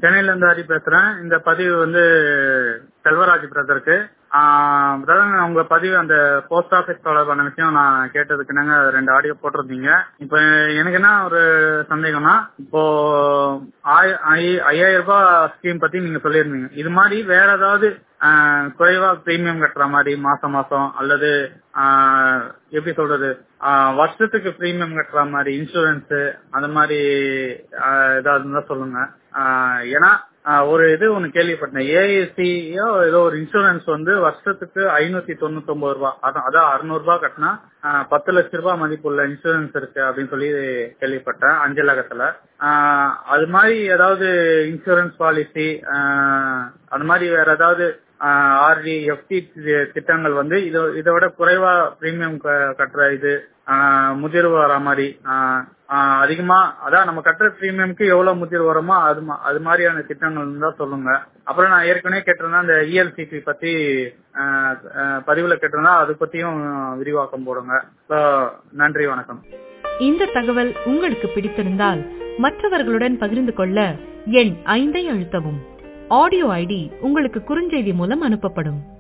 சென்னையில இருந்து ஹரி பேசுறேன் இந்த பதிவு வந்து செல்வராஜ் பிரதருக்கு பிரதர் உங்க பதிவு அந்த போஸ்ட் ஆபீஸ் தொடர்பான விஷயம் நான் கேட்டதுக்கு நாங்க ரெண்டு ஆடியோ போட்டிருந்தீங்க இப்ப எனக்கு என்ன ஒரு சந்தேகம்னா இப்போ ஆய- ஐ- ஐயாயிரம் ரூபாய் ஸ்கீம் பத்தி நீங்க சொல்லியிருந்தீங்க இது மாதிரி வேற ஏதாவது ஆஹ், குறைவா பிரீமியம் கட்டுற மாதிரி மாசம் மாசம் அல்லது ஆஹ், எப்படி சொல்றது ஆஹ், வருஷத்துக்கு பிரீமியம் கட்டுற மாதிரி இன்சூரன்ஸ் அந்த மாதிரி ஆஹ், ஏதாவது இருந்தா சொல்லுங்க ஆஹ், ஏன்னா ஆஹ், ஒரு இது ஒண்ணு கேள்விப்பட்டேன் ஏஎஸ்சியோ ஏதோ ஒரு இன்சூரன்ஸ் வந்து வருஷத்துக்கு ஐநூத்தி தொண்ணூத்தி ஒன்பது ரூபாய் அதான் அதான் அறுநூறு ரூபாய் கட்டினா ஆஹ், பத்து லட்ச ரூபாய் மதிப்புள்ள இன்சூரன்ஸ் இருக்கு அப்படின்னு சொல்லி கேள்விப்பட்டேன் அஞ்சலகத்துல ஆஹ், அது மாதிரி ஏதாவது இன்சூரன்ஸ் பாலிசி அது மாதிரி வேற ஏதாவது ஆர்டி எஃப்டி திட்டங்கள் வந்து இதை இதை விட குறைவா பிரீமியம் கட்டுற இது ஆஹ், முதிர்வு வர மாதிரி ஆஹ், ஆஹ், அதிகமா அதான் நம்ம கட்டுற பிரீமியம்க்கு எவ்வளவு முதிர்வு வருமோ அது மா- அது மாதிரியான திட்டங்கள் இருந்தா சொல்லுங்க அப்புறம் நான் ஏற்கனவே கேட்டிருந்தேன் அந்த இஎல்சிபி பத்தி ஆஹ், ஆஹ், பதிவுல கேட்டிருந்தா அது பத்தியும் விரிவாக்கம் போடுங்க So, நன்றி வணக்கம் இந்த தகவல் உங்களுக்கு பிடித்திருந்தால் மற்றவர்களுடன் பகிர்ந்து கொள்ள எண் ஐந்தை அழுத்தவும் ஆடியோ ஐடி உங்களுக்கு குறுஞ்செய்தி மூலம் அனுப்பப்படும்